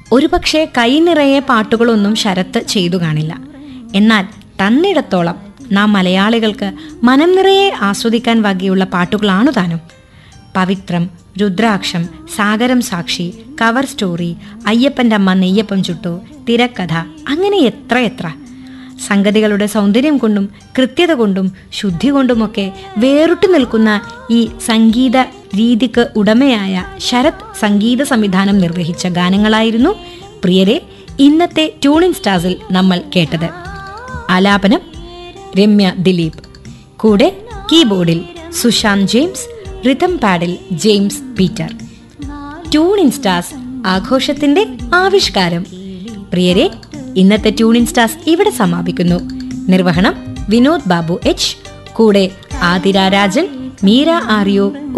ഒരുപക്ഷെ കൈ നിറയെ പാട്ടുകളൊന്നും ശരത്ത് ചെയ്തു കാണില്ല എന്നാൽ തന്നിടത്തോളം നാം മലയാളികൾക്ക് മനം നിറയെ ആസ്വദിക്കാൻ വകയുള്ള പാട്ടുകളാണു താനും പവിത്രം രുദ്രാക്ഷം സാഗരം സാക്ഷി കവർ സ്റ്റോറി അയ്യപ്പൻ്റെ അമ്മ നെയ്യപ്പം ചുട്ടു തിരക്കഥ അങ്ങനെ എത്ര എത്ര സംഗതികളുടെ സൗന്ദര്യം കൊണ്ടും കൃത്യത കൊണ്ടും ശുദ്ധി കൊണ്ടുമൊക്കെ വേറിട്ടു നിൽക്കുന്ന ഈ സംഗീത രീതിക്ക് ഉടമയായ ശരത് സംഗീത സംവിധാനം നിർവഹിച്ച ഗാനങ്ങളായിരുന്നു പ്രിയരെ ഇന്നത്തെ ട്യൂണിംഗ് സ്റ്റാർസിൽ നമ്മൾ കേട്ടത് ആലാപനം രമ്യ ദിലീപ് കൂടെ കീബോർഡിൽ സുശാന്ത് ജെയിംസ് റിതം പാഡിൽ ജെയിംസ് പീറ്റർ ട്യൂണിൻ സ്റ്റാർസ് ആഘോഷത്തിന്റെ ആവിഷ്കാരം പ്രിയരെ ഇന്നത്തെ ട്യൂണിൻ സ്റ്റാർസ് ഇവിടെ സമാപിക്കുന്നു നിർവഹണം വിനോദ് ബാബു എച്ച് കൂടെ ആതിര രാജൻ മീര ആര്യോ